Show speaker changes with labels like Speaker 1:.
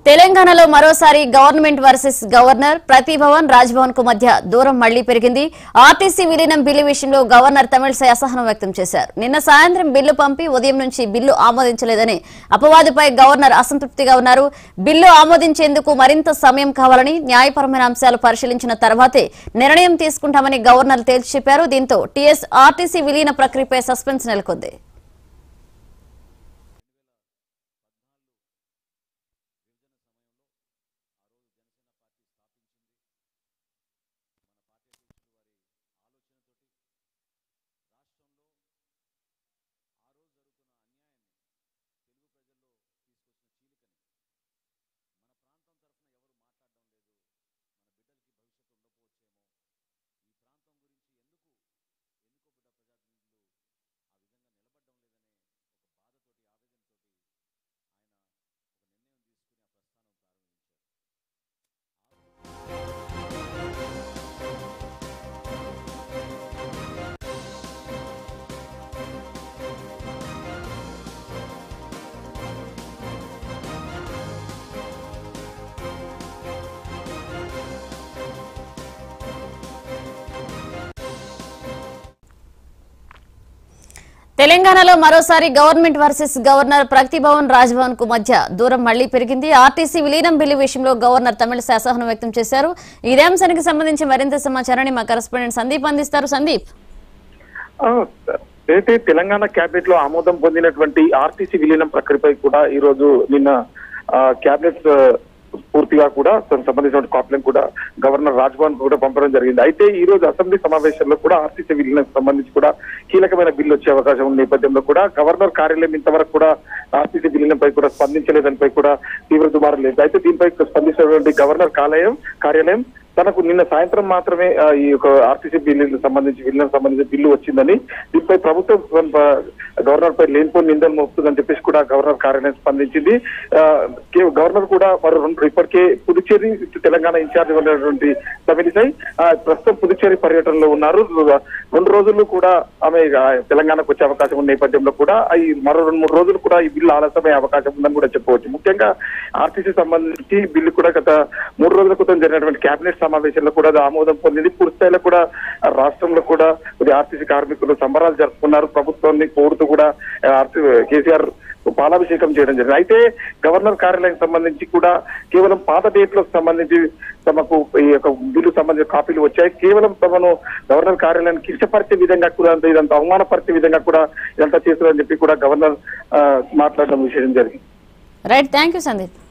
Speaker 1: తెలంగాణలో మరోసారి government versus governor ప్రతి భవన్ రాజ్ భవన్ కు మధ్య దూరం మళ్లీ పెరిగింది ఆర్టీసీ విలీనం బిల్లు విషయంలో గవర్నర్ తమిళసై అసహనం వ్యక్తం చేశారు నిన్న సాయంత్రం బిల్లు పంపి ఉదయం నుంచి బిల్లు ఆమోదించలేదని అపవాదుపై గవర్నర్ అసంతృప్తిగా ఉన్నారు బిల్లు ఆమోదించేందుకు మరింత సమయం కావాలని న్యాయపరమైన అంశాలు పరిశీలించిన తర్వాతే నిర్ణయం తీసుకుంటామని గవర్నర్ తేల్చి చెప్పారు దీంతో టీఎస్ ఆర్టీసీ విలీన ప్రక్రియపై సస్పెన్స్ నెలకొంది తెలంగాణలో మరోసారి government versus governor Pragathi Bhavan Raj Bhavan కు మధ్య దూరం మళ్లీ పెరిగింది ఆర్టీసీ విలీనం బిల్లు విషయంలో గవర్నర్ తమిళసై అసహనం వ్యక్తం చేశారు ఇదే అంశానికి సంబంధించి మరింత సమాచారాన్ని మా కరెస్పాండెంట్ సందీప్ అందిస్తారు సందీప్
Speaker 2: ఆ, అయితే తెలంగాణ క్యాబినెట్ లో ఆమోదం పొందినటువంటి ఆర్టీసీ విలీనం ప్రక్రియపై కూడా ఈ రోజు నిన్న క్యాబినెట్ పూర్తిగా కూడా దానికి సంబంధించిన కాపీలను కూడా గవర్నర్ రాజ్భవన్ కూడా పంపడం జరిగింది అయితే ఈ రోజు అసెంబ్లీ సమావేశంలో కూడా ఆర్టీసీ విలీనం సంబంధించి కూడా కీలకమైన బిల్లు వచ్చే అవకాశం ఉన్న నేపథ్యంలో కూడా గవర్నర్ కార్యాలయం ఇంతవరకు కూడా ఆర్టీసీ విలీనంపై కూడా స్పందించలేదానిపై కూడా తీవ్ర దుమారం లేదు అయితే దీనిపై స్పందించినటువంటి గవర్నర్ కార్యాలయం కార్యాలయం తనకు నిన్న సాయంత్రం మాత్రమే ఆ, ఈ యొక్క ఆర్టీసీ బిల్లు సంబంధించి బిల్లులకు సంబంధించి బిల్లు వచ్చిందని దీనిపై ప్రభుత్వం ఆ, గవర్నర్ పై లేనిపోని నిందలు మోపుతుందని చెప్పేసి కూడా గవర్నర్ కార్యాలయం స్పందించింది ఆ, కే- గవర్నర్ కూడా మరో రెండు ఇప్పటికే పుదుచ్చేరి తెలంగాణ ఇన్ఛార్జ్ ఉన్నటువంటి తమిళిసై ఆ, ప్రస్తుతం పుదుచ్చేరి పర్యటనలో ఉన్నారు రెండు రోజులు కూడా ఆమె ఆ, తెలంగాణకు వచ్చే అవకాశం ఉన్న నేపథ్యంలో కూడా ఈ మరో రెండు మూడు రోజులు కూడా ఈ బిల్లు ఆలస్యమయ్యే అవకాశం ఉందని కూడా చెప్పవచ్చు ముఖ్యంగా ఆర్టీసీ సంబంధించి బిల్లు కూడా గత మూడు రోజుల క్రితం జరిగినటువంటి కేబినెట్ సమావేశంలో కూడా అది ఆమోదం పొందింది పూర్తి స్థాయిలో కూడా ఆ, రాష్ట్రంలో కూడా ఇది ఆర్టీసీ కార్మికులు సంబరాలు జరుపుకున్నారు ప్రభుత్వాన్ని కోరుతూ కూడా ఆ, ఆర్టీ కేసీఆర్ పాలాభిషేకం చేయడం జరిగింది అయితే గవర్నర్ కార్యాలయం సంబంధించి కూడా కేవలం పాత డేట్లకు సంబంధించి తమకు ఈ యొక్క బిల్లు సంబంధించిన కాపీలు వచ్చాయి కేవలం తమను గవర్నర్ కార్యాలయాన్ని కించపరిచే విధంగా కూడా ఇదంతా అవమానపరిచే విధంగా కూడా ఇదంతా చేస్తున్నారని చెప్పి కూడా గవర్నర్ ఆ, మాట్లాడడం విషయం జరిగింది
Speaker 1: రైట్ థ్యాంక్ యూ సందీప్